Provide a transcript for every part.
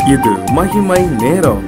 இது மகிமை நேரம்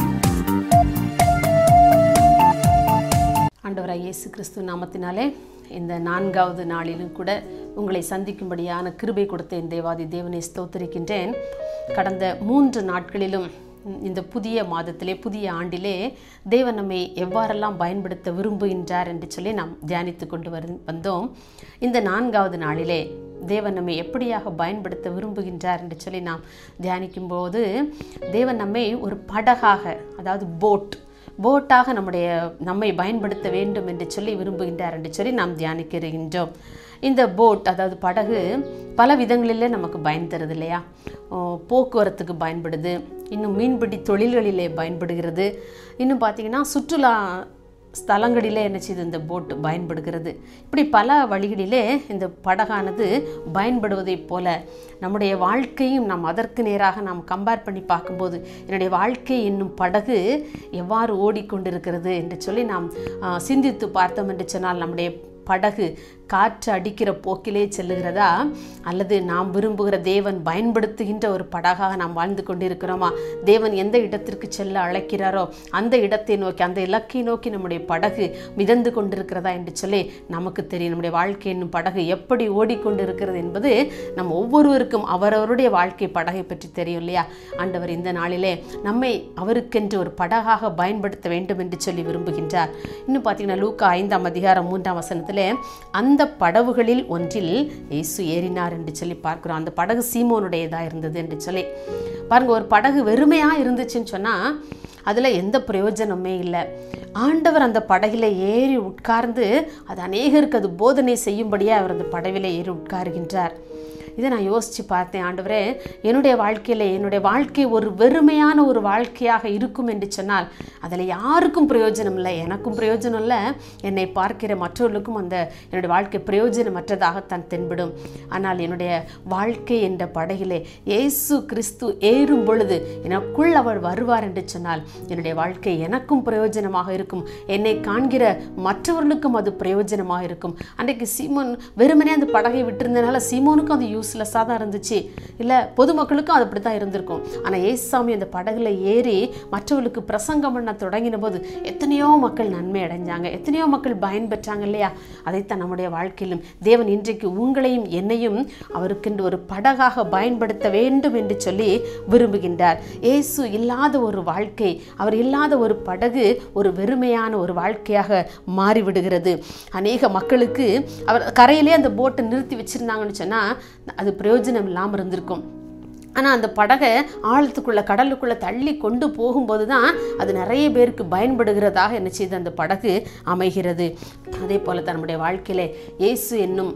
ஆண்டவராய் இயேசு கிறிஸ்து நாமத்தினாலே இந்த நான்காவது நாளிலும் கூட உங்களை சந்திக்கும்படியான கிருபை கொடுத்த என் தேவாதி தேவனை ஸ்தோத்தரிக்கின்றேன் கடந்த மூன்று நாட்களிலும் இந்த புதிய மாதத்திலே புதிய ஆண்டிலே தேவன் நம்மை எவ்வாறெல்லாம் பயன்படுத்த விரும்புகின்றார் என்று சொல்லி நாம் தியானித்து கொண்டு வரு வந்தோம் இந்த நான்காவது நாளிலே தேவன் நம்மை எப்படியாக பயன்படுத்த விரும்புகின்றார் என்று சொல்லி நாம் தியானிக்கும்போது தேவன் நம்மை ஒரு படகாக அதாவது போட் போட்டாக நம்முடைய நம்மை பயன்படுத்த வேண்டும் என்று சொல்லி விரும்புகின்றார் என்று சொல்லி நாம் தியானிக்கிறோம் இந்த போட் அதாவது படகு பல விதங்களிலே நமக்கு பயன் தருது இல்லையா ஓ, போக்குவரத்துக்கு பயன்படுது இன்னும் மீன்பிடி தொழில்களிலே பயன்படுகிறது இன்னும் பார்த்தீங்கன்னா சுற்றுலா ஸ்தலங்களிலே என்ன செய்யுது இந்த போட் பயன்படுகிறது இப்படி பல வழிகளிலே இந்த படகானது பயன்படுவதைப் போல நம்முடைய வாழ்க்கையும் நாம் அதற்கு நேராக நாம் கம்பேர் பண்ணி பார்க்கும்போது என்னுடைய வாழ்க்கை என்னும் படகு எவ்வாறு ஓடிக்கொண்டிருக்கிறது என்று சொல்லி நாம் ஆ, சிந்தித்து பார்த்தோம் என்று சொன்னால் நம்முடைய படகு காற்று அடிக்கிற போக்கிலே செல்லுகிறதா அல்லது நாம் விரும்புகிற தேவன் பயன்படுத்துகின்ற ஒரு படகாக நாம் வாழ்ந்து கொண்டிருக்கிறோமா தேவன் எந்த இடத்திற்கு செல்ல அழைக்கிறாரோ அந்த இடத்தை நோக்கி அந்த இலக்கை நோக்கி நம்முடைய படகு மிதந்து கொண்டிருக்கிறதா என்று சொல்லி நமக்கு தெரியும் நம்முடைய வாழ்க்கை என்னும் படகு எப்படி ஓடிக்கொண்டிருக்கிறது என்பது நம் ஒவ்வொருவருக்கும் அவரவருடைய வாழ்க்கை படகை பற்றி தெரியும் இல்லையா ஆண்டவர் இந்த நாளிலே நம்மை அவருக்கென்று ஒரு படகாக பயன்படுத்த வேண்டும் என்று சொல்லி விரும்புகின்றார் இன்னும் பார்த்தீங்கன்னா லூக்கா ஐந்தாம் அதிகாரம் மூன்றாம் வசனத்திலே அந்த படவுகளில் ஒன்றில் இயேசு ஏறினார் என்று சொல்லி பார்க்கிறோம் அந்த படகு சீமோனுடையதா இருந்தது என்று சொல்லி பாருங்க ஒரு படகு வெறுமையா இருந்துச்சுன்னு சொன்னா அதுல எந்த பிரயோஜனமே இல்லை ஆண்டவர் அந்த படகில ஏறி உட்கார்ந்து அது அநேகருக்கு அது போதனை செய்யும்படியாக அவர் அந்த படவில ஏறி உட்காருகின்றார் இதை நான் யோசித்து பார்த்தேன் ஆண்டவரே என்னுடைய வாழ்க்கையில் என்னுடைய வாழ்க்கை ஒரு வெறுமையான ஒரு வாழ்க்கையாக இருக்கும் என்று சொன்னால் அதில் யாருக்கும் பிரயோஜனம் இல்லை எனக்கும் பிரயோஜனம் இல்லை என்னை பார்க்கிற மற்றவர்களுக்கும் அந்த என்னுடைய வாழ்க்கை பிரயோஜனமற்றதாகத்தான் தென்படும் ஆனால் என்னுடைய வாழ்க்கை என்ற படகிலே இயேசு கிறிஸ்து ஏறும் பொழுது எனக்குள் அவர் வருவார் என்று சொன்னால் என்னுடைய வாழ்க்கை எனக்கும் பிரயோஜனமாக இருக்கும் என்னை காண்கிற மற்றவர்களுக்கும் அது பிரயோஜனமாக இருக்கும் அன்றைக்கு சீமோன் வெறுமனே அந்த படகை விட்டிருந்தனால சீமோனுக்கும் அது யூஸ்லெஸ்ஸாக தான் இருந்துச்சு இல்லை பொதுமக்களுக்கும் அது அப்படி தான் இருந்திருக்கும் ஆனால் ஏசாமி அந்த படகுல ஏறி மற்றவர்களுக்கு பிரசங்கம் பண்ண தொடங்கின போது எத்தனையோ மக்கள் நன்மை அடைஞ்சாங்க எத்தனையோ மக்கள் பயன் பெற்றாங்க இல்லையா அதைத்தான் நம்முடைய வாழ்க்கையிலும் தேவன் இன்றைக்கு உங்களையும் என்னையும் அவருக்கென்று ஒரு படகாக பயன்படுத்த வேண்டும் என்று சொல்லி விரும்புகின்றார் இயேசு இல்லாத ஒரு வாழ்க்கை அவர் இல்லாத ஒரு படகு ஒரு வெறுமையான ஒரு வாழ்க்கையாக மாறிவிடுகிறது அநேக மக்களுக்கு அவர் கரையிலே அந்த போட்டை நிறுத்தி வச்சிருந்தாங்கன்னு சொன்னால் அது பிரயோஜனம் இல்லாமல் இருந்திருக்கும் ஆனால் அந்த படகை ஆழத்துக்குள்ள கடலுக்குள்ள தள்ளி கொண்டு போகும்போது தான் அது நிறைய பேருக்கு பயன்படுகிறதாக என்ன செய்து அந்த படகு அமைகிறது அதே போல தான் நம்முடைய வாழ்க்கையிலே இயேசு என்னும்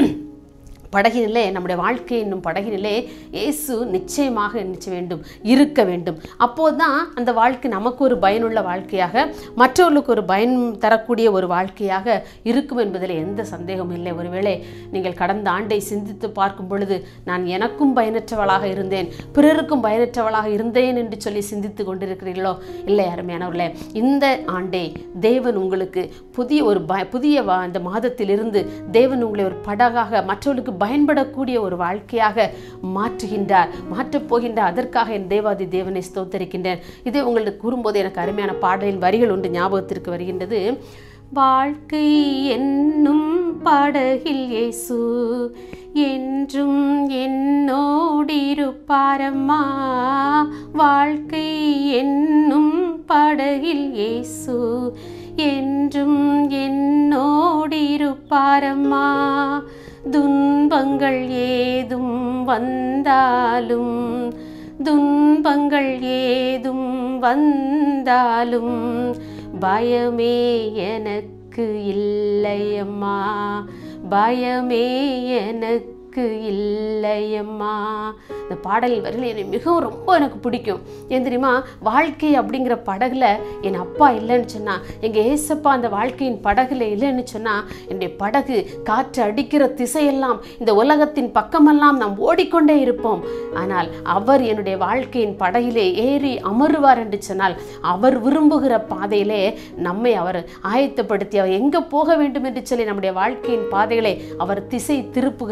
படகினிலே நம்முடைய வாழ்க்கை என்னும் படகினிலே இயேசு நிச்சயமாக நிச்சய வேண்டும் இருக்க வேண்டும் அப்போதுதான் அந்த வாழ்க்கை நமக்கு ஒரு பயனுள்ள வாழ்க்கையாக மற்றவர்களுக்கு ஒரு பயன் தரக்கூடிய ஒரு வாழ்க்கையாக இருக்கும் என்பதில் எந்த சந்தேகமும் இல்லை ஒருவேளை நீங்கள் கடந்த ஆண்டை சிந்தித்து பார்க்கும் பொழுது நான் எனக்கும் பயனற்றவளாக இருந்தேன் பிறருக்கும் பயனற்றவளாக இருந்தேன் என்று சொல்லி சிந்தித்து கொண்டிருக்கிறீர்களோ இல்லை அருமையானவர்களே இந்த ஆண்டை தேவன் உங்களுக்கு புதிய ஒரு ப புதிய வா- இந்த மாதத்திலிருந்து தேவன் உங்களை ஒரு படகாக மற்றவர்களுக்கு பயன்படக்கூடிய ஒரு வாழ்க்கையாக மாற்றுகின்றார் மாற்றப் போகின்றார் அதற்காக என் தேவாதி தேவனை ஸ்தோத்தரிக்கின்றேன் இதை உங்களுக்கு கூறும்போது எனக்கு அருமையான பாடலின் வரிகள் ஒன்று ஞாபகத்திற்கு வருகின்றது வாழ்க்கை என்னும் படகில் இயேசு என்றும் என்னோடிருப்பாரம்மா வாழ்க்கை என்னும் படகில் இயேசு என்றும் என்னோடிருப்பாரம்மா துன்பங்கள் ஏதும் வந்தாலும் துன்பங்கள் ஏதும் வந்தாலும் பயமே எனக்கு இல்லையம்மா பயமே எனக்கு இல்லையம்மா இந்த பாடல் வரையில் என்னை மிகவும் ரொம்ப எனக்கு பிடிக்கும் ஏன் தெரியுமா வாழ்க்கை அப்படிங்கிற படகுல என் அப்பா இல்லைன்னு சொன்னா எங்கள் ஏசப்பா அந்த வாழ்க்கையின் படகுல இல்லைன்னு சொன்னா என்னுடைய படகு காற்று அடிக்கிற திசையெல்லாம் இந்த உலகத்தின் பக்கமெல்லாம் நாம் ஓடிக்கொண்டே இருப்போம் ஆனால் அவர் என்னுடைய வாழ்க்கையின் படகிலே ஏறி அமருவார் என்று சொன்னால் அவர் விரும்புகிற பாதையிலே நம்மை அவர் ஆயத்தப்படுத்தி அவர் எங்கே போக வேண்டும் என்று சொல்லி நம்முடைய வாழ்க்கையின் பாதைகளை அவர் திசை திருப்புகிறவராக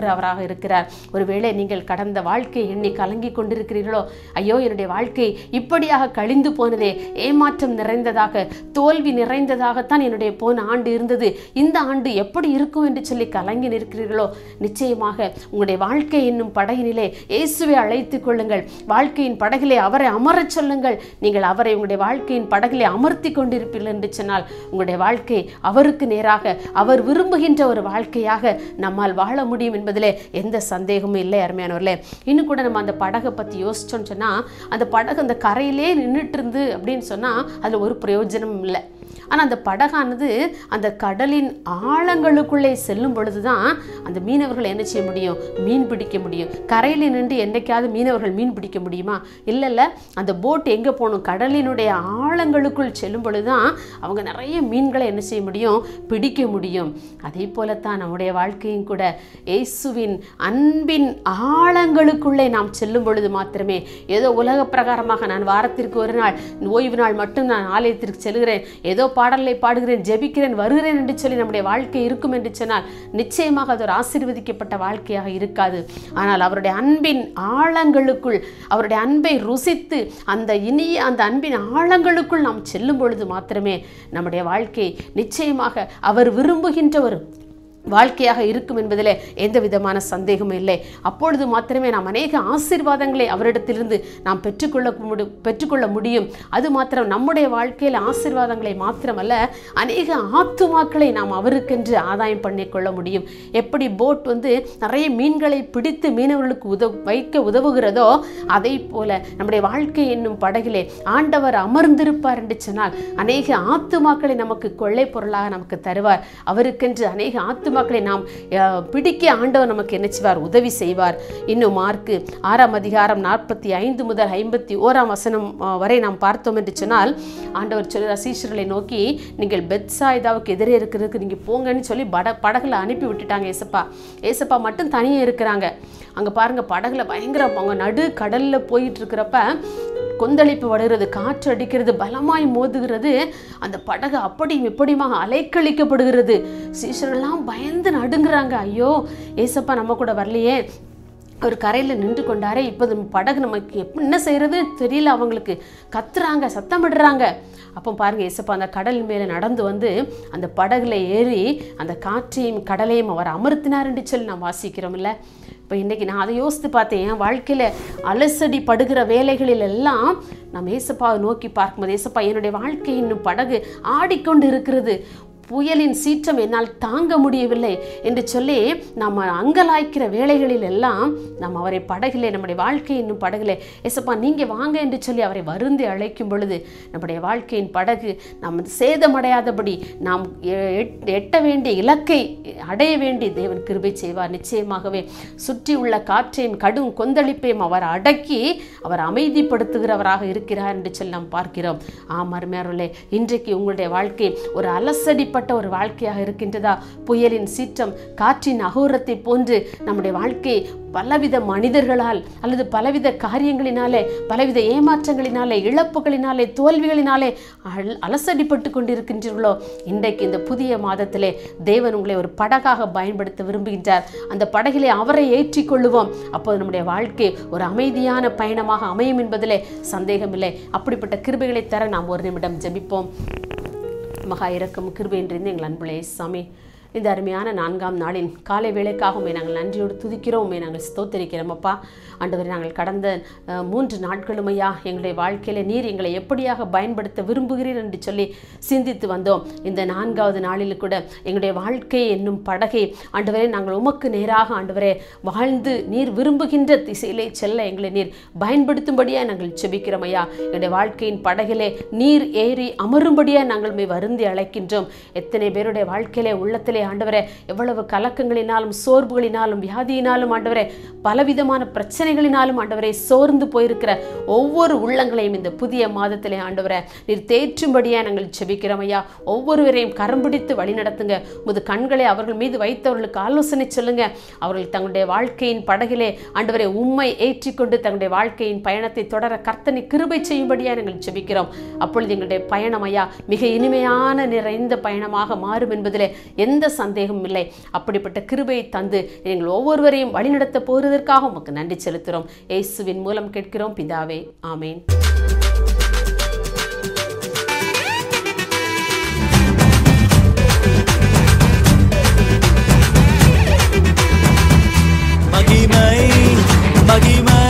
இருக்கிறார் ஒருவேளை நீங்கள் கடந்த வாழ்க்கை எண்ணி கலங்கி கொண்டிருக்கிறீர்களோ ஐயோ என்னுடைய வாழ்க்கை இப்படியாக கழிந்து போனதே ஏமாற்றம் நிறைந்ததாக தோல்வி நிறைந்ததாகத்தான் என்னுடைய போன ஆண்டு இருந்தது இந்த ஆண்டு எப்படி இருக்கும் என்று சொல்லி கலங்கி நிற்கிறீர்களோ நிச்சயமாக உங்களுடைய வாழ்க்கை என்னும் படகினிலே இயேசுவை அழைத்துக் கொள்ளுங்கள் வாழ்க்கையின் படகிலே அவரை அமரச் சொல்லுங்கள் நீங்கள் அவரை உங்களுடைய வாழ்க்கையின் படகிலே அமர்த்தி கொண்டிருப்பீர்கள் என்று சொன்னால் உங்களுடைய வாழ்க்கை அவருக்கு நேராக அவர் விரும்புகின்ற ஒரு வாழ்க்கையாக நம்மால் வாழ முடியும் என்பதிலே எந்த சந்தேகமும் இல்லை அருமையானவர்களே இன்னும் கூட நம்ம அந்த படகை பற்றி யோசிச்சோம்னு சொன்னால் அந்த படகு அந்த கரையிலே நின்றுட்டு இருந்து அப்படின்னு சொன்னால் அதில் ஒரு பிரயோஜனமும் இல்லை ஆனால் அந்த படகானது அந்த கடலின் ஆழங்களுக்குள்ளே செல்லும் பொழுது தான் அந்த மீனவர்கள் என்ன செய்ய முடியும் மீன் பிடிக்க முடியும் கரையில் நின்று என்னைக்காவது மீனவர்கள் மீன் பிடிக்க முடியுமா இல்லை இல்லை அந்த போட் எங்கே போகணும் கடலினுடைய ஆழங்களுக்குள் செல்லும் பொழுது தான் அவங்க நிறைய மீன்களை என்ன செய்ய முடியும் பிடிக்க முடியும் அதே போலத்தான் நம்முடைய வாழ்க்கையும் கூட இயேசுவின் அன்பின் ஆழங்களுக்குள்ளே நாம் செல்லும் பொழுது மாத்திரமே ஏதோ உலக பிரகாரமாக நான் வாரத்திற்கு ஒரு நாள் ஓய்வு நாள் மட்டும் நான் ஆலயத்திற்கு செல்கிறேன் ஏதோ பாடலை பாடுகிறேன் ஜெபிக்கிறேன் வருகிறேன் என்று சொல்லி நம்முடைய வாழ்க்கை இருக்கும் என்று சொன்னால் நிச்சயமாக அது ஒரு ஆசீர்வதிக்கப்பட்ட வாழ்க்கையாக இருக்காது ஆனால் அவருடைய அன்பின் ஆழங்களுக்குள் அவருடைய அன்பை ருசித்து அந்த இனிய அந்த அன்பின் ஆழங்களுக்குள் நாம் செல்லும் பொழுது மாத்திரமே நம்முடைய வாழ்க்கை நிச்சயமாக அவர் விரும்புகின்ற ஒரு வாழ்க்கையாக இருக்கும் என்பதில் எந்த விதமான சந்தேகமும் இல்லை அப்பொழுது மாத்திரமே நாம் அநேக ஆசீர்வாதங்களை அவரிடத்திலிருந்து நாம் பெற்றுக்கொள்ள முடி பெற்றுக்கொள்ள முடியும் அது மாத்திரம் நம்முடைய வாழ்க்கையில் ஆசீர்வாதங்களை மாத்திரமல்ல அநேக ஆத்துமாக்களை நாம் அவருக்கென்று ஆதாயம் பண்ணிக்கொள்ள முடியும் எப்படி போட் வந்து நிறைய மீன்களை பிடித்து மீனவர்களுக்கு உதவ வைக்க உதவுகிறதோ அதை போல நம்முடைய வாழ்க்கை என்னும் படகிலே ஆண்டவர் அமர்ந்திருப்பார் என்று சொன்னால் அநேக ஆத்துமாக்களை நமக்கு கொள்ளை பொருளாக நமக்கு தருவார் அவருக்கென்று அநேக ஆத்துமாக்களை நாம் அஹ், பிடிக்க ஆண்டவர் நமக்கு என்ன செய்வார் உதவி செய்வார் இன்னும் மார்க்கு ஆறாம் அதிகாரம் நாற்பத்தி ஐந்து முதல் ஐம்பத்தி ஓராம் வசனம் அஹ், வரை நாம் பார்த்தோம் என்று சொன்னால் ஆண்டவர் சொல்கிறார் சீஷர்களை நோக்கி நீங்கள் பெத்சாய்தாவுக்கு எதிரே இருக்கிறதுக்கு நீங்கள் போங்கன்னு சொல்லி பட படகுல அனுப்பி விட்டுட்டாங்க ஏசப்பா ஏசப்பா மட்டும் தனியே இருக்கிறாங்க அங்கே பாருங்க படகுல பயங்கர அவங்க நடு கடலில் போயிட்டு இருக்கிறப்ப கொந்தளிப்பு வருகிறது காற்று அடிக்கிறது பலமாய் மோதுகிறது அந்த படகு அப்படியும் இப்படியுமாக அலைக்கழிக்கப்படுகிறது சீஷரெல்லாம் பயந்து நடுங்குறாங்க ஐயோ ஏசப்பா நம்ம கூட வரலையே அவர் கரையில் நின்று கொண்டாரே இப்போ இந்த படகு நமக்கு எப்ப என்ன செய்யறது தெரியல அவங்களுக்கு கத்துறாங்க சத்தமிடுறாங்க அப்போ பாருங்க ஏசப்பா அந்த கடல் மேலே நடந்து வந்து அந்த படகுல ஏறி அந்த காற்றையும் கடலையும் அவர் அமர்த்தினார் என்று சொல்லி நாம் வாசிக்கிறோம் இல்லை இப்போ இன்றைக்கி நான் அதை யோசித்து பார்த்தேன் என் வாழ்க்கையில் அலசடி படுகிற வேலைகளில் எல்லாம் நம்ம ஏசப்பாவை நோக்கி பார்க்கும்போது ஏசப்பா என்னுடைய வாழ்க்கை இன்னும் படகு ஆடிக்கொண்டு இருக்கிறது புயலின் சீற்றம் என்னால் தாங்க முடியவில்லை என்று சொல்லி நம்ம அங்கலாய்க்கிற வேலைகளில் எல்லாம் நாம் அவரை படகிலே நம்முடைய வாழ்க்கை இன்னும் படகிலே ஏசப்பா நீங்கள் வாங்க என்று சொல்லி அவரை வருந்தி அழைக்கும் பொழுது நம்முடைய வாழ்க்கையின் படகு நாம் சேதமடையாதபடி நாம் எ- எட்- எட்ட வேண்டிய இலக்கை அடைய வேண்டிய தேவன் கிருபை செய்வார் நிச்சயமாகவே சுற்றி உள்ள காற்றையும் கடும் கொந்தளிப்பையும் அவர் அடக்கி அவர் அமைதிப்படுத்துகிறவராக இருக்கிறார் என்று சொல்லி நாம் பார்க்கிறோம் ஆம் அருமையார்களே இன்றைக்கு உங்களுடைய வாழ்க்கை ஒரு அலசடிப்பட்ட ஒரு வாழ்க்கையாக இருக்கின்றதா புயலின் சீற்றம் காற்றின் அகோரத்தை போன்று நம்முடைய வாழ்க்கை பலவித மனிதர்களால் அல்லது பலவித காரியங்களினாலே பலவித ஏமாற்றங்களினாலே இழப்புகளினாலே தோல்விகளினாலே அல்- அலசடிப்பட்டு கொண்டிருக்கின்றீர்களோ இன்றைக்கு இந்த புதிய மாதத்திலே தேவன் உங்களை ஒரு படகாக பயன்படுத்த விரும்புகின்றார் அந்த படகிலே அவரை ஏற்றிக் கொள்ளுவோம் அப்போது நம்முடைய வாழ்க்கை ஒரு அமைதியான பயணமாக அமையும் என்பதிலே சந்தேகமில்லை அப்படிப்பட்ட கிருபைகளை தர நாம் ஒரு நிமிடம் ஜெபிப்போம் மகா இறக்கம் கிருபையின்றிருந்து எங்கள் அன்புலே சாமி இந்த அருமையான நான்காம் நாளின் காலை வேளைக்காக உம்மை நாங்கள் நன்றியோடு துதிக்கிறோம் உம்மை நாங்கள் ஸ்தோத்தரிக்கிறோம் அப்பா ஆண்டவரே நாங்கள் கடந்த அஹ், மூன்று நாட்களும் ஐயா எங்களுடைய வாழ்க்கையில நீர் எங்களை எப்படியாக பயன்படுத்த விரும்புகிறீர் என்று சொல்லி சிந்தித்து வந்தோம் இந்த நான்காவது நாளில் கூட எங்களுடைய வாழ்க்கை என்னும் படகை ஆண்டவரே நாங்கள் உமக்கு நேராக ஆண்டவரே வாழ்ந்து நீர் விரும்புகின்ற திசையிலே செல்ல எங்களை நீர் பயன்படுத்தும்படியாக நாங்கள் செபிக்கிறோம் ஐயா எங்களுடைய வாழ்க்கையின் படகிலே நீர் ஏறி அமரும்படியாக நாங்கள் உம்மை வருந்தி அழைக்கின்றோம் எத்தனை பேருடைய வாழ்க்கையிலே உள்ளத்திலே ஆண்டவரே எவ்வளவு கலக்கங்களினாலும் சோர்வுகளினாலும் வியாதியினாலும் ஆண்டவரே பலவிதமான பிரச்சனைகளினாலும் ஆண்டவரே சோர்ந்து போயிருக்கிற ஒவ்வொரு உள்ளங்களையும் இந்த புதிய மாதத்திலே ஆண்டவரே நீர் தேற்றும்படியாக நாங்கள் செபிக்கிறோம் ஐயா ஒவ்வொருவரையும் கரம் பிடித்து வழி நடத்துங்க முது கண்களை அவர்கள் மீது வைத்தவர்களுக்கு ஆலோசனை சொல்லுங்க அவர்கள் தங்களுடைய வாழ்க்கையின் படகிலே ஆண்டவரை உம்மை ஏற்றிக்கொண்டு தங்களுடைய வாழ்க்கையின் பயணத்தை தொடர கர்த்தனை கிருபை செய்யும்படியாக நாங்கள் செபிக்கிறோம் அப்பொழுது எங்களுடைய பயணம் ஐயா மிக இனிமையான நிறைந்த பயணமாக மாறும் என்பதிலே எந்த எந்த சந்தேகமும் இல்லை அப்படிப்பட்ட கிருபையை தந்து எங்கள் ஒவ்வொருவரையும் வழிநடத்த போகிறதற்காக உமக்கு நன்றி செலுத்துகிறோம் இயேசுவின் மூலம் கேட்கிறோம் பிதாவே ஆமேன் மகிமை மகிமை